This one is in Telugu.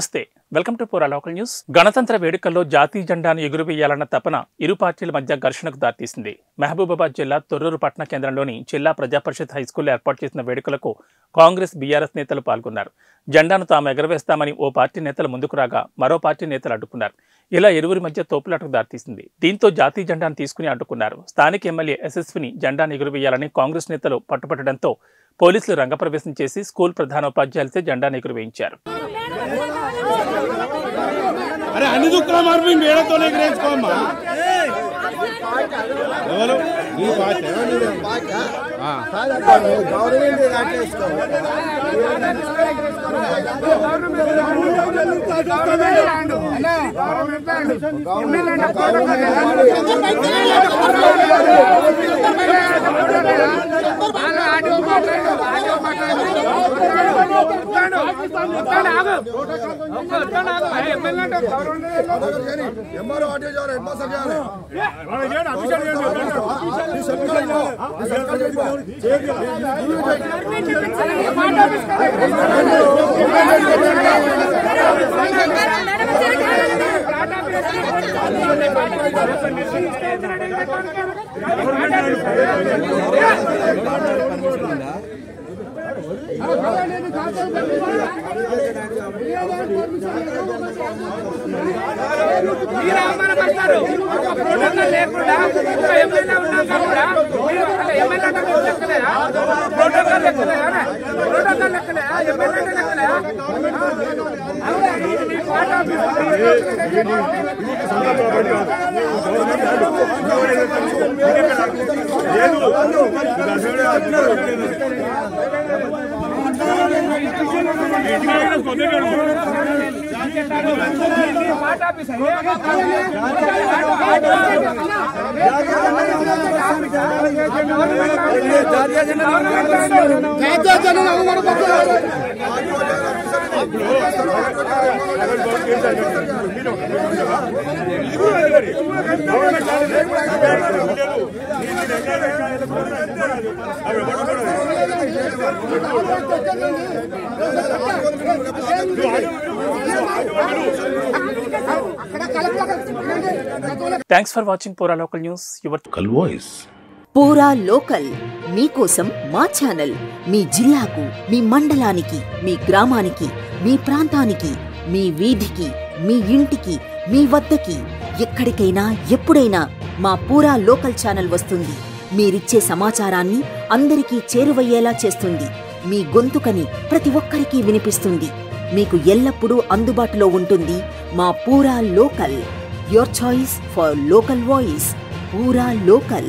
నమస్తే welcome to Pura local news గణతంత్ర వేడుకల్లో జాతీయ జెండాను ఎగురవేయాలన్న తపన ఇరు పార్టీల మధ్య ఘర్షణకు దారితీసింది మహబూబాబాద్ జిల్లా తొర్రూరు పట్టణ కేంద్రంలోని జిల్లా ప్రజాపరిషత్ హైస్కూల్లో ఏర్పాటు చేసిన వేడుకలకు కాంగ్రెస్ బీఆర్ఎస్ నేతలు పాల్గొన్నారు జెండాను తాము ఎగరవేస్తామని ఓ పార్టీ నేతలు ముందుకు రాగా మరో పార్టీ నేతలు అడ్డుకున్నారు ఇలా ఇరువురి మధ్య తోపులాటకు దారితీసింది దీంతో జాతీయ జెండాను తీసుకుని అడ్డుకున్నారు స్థానిక ఎమ్మెల్యే ఎస్ఎస్విని జెండాను ఎగురవేయాలని కాంగ్రెస్ నేతలు పట్టుపట్టడంతో పోలీసులు రంగప్రవేశం చేసి స్కూల్ ప్రధానోపాధ్యాయులతో జెండాను ఎగురవేయించారు అరే అన్ని దుఃఖాలు మార్పి మేడతో ఎగరేసుకోమ్మా ఎవరు నీ పార్టీ ఆ. ఎంఆర్ఓ ఆర్టీఓ जा रहे हैं बस जा रहे हैं మీరు అవమానపడతారు ఒక ప్రోటోకాల్ లేకుండా ఒక ఎమ్మెల్యే ఉన్నాక కూడా మీరు ఒక ఎమ్మెల్యే అంటే మీకు లెక్కలేదా ప్రోటోకాల్ లెక్కలేదా ప్రోటోకాల్ లెక్కలేదా ఎమ్మెల్యే అంటే లెక్కలేదా అవునా? మీ పార్టీ ఆఫీస్ మీ పార్టీ office thanks for watching Pura local news your Pura local మీకోసం మా ఛానల్ మీ జిల్లాకు మీ మండలానికి మీ గ్రామానికి మీ ప్రాంతానికి మీ వీధికి మీ ఇంటికి మీ వద్దకి ఎక్కడికైనా ఎప్పుడైనా మా పూరా లోకల్ ఛానల్ వస్తుంది మీరిచ్చే సమాచారాన్ని అందరికీ చేరువయ్యేలా చేస్తుంది మీ గొంతుకని ప్రతి ఒక్కరికి వినిపిస్తుంది మీకు ఎల్లప్పుడూ అందుబాటులో ఉంటుంది మా Pura local your choice for local voice Pura local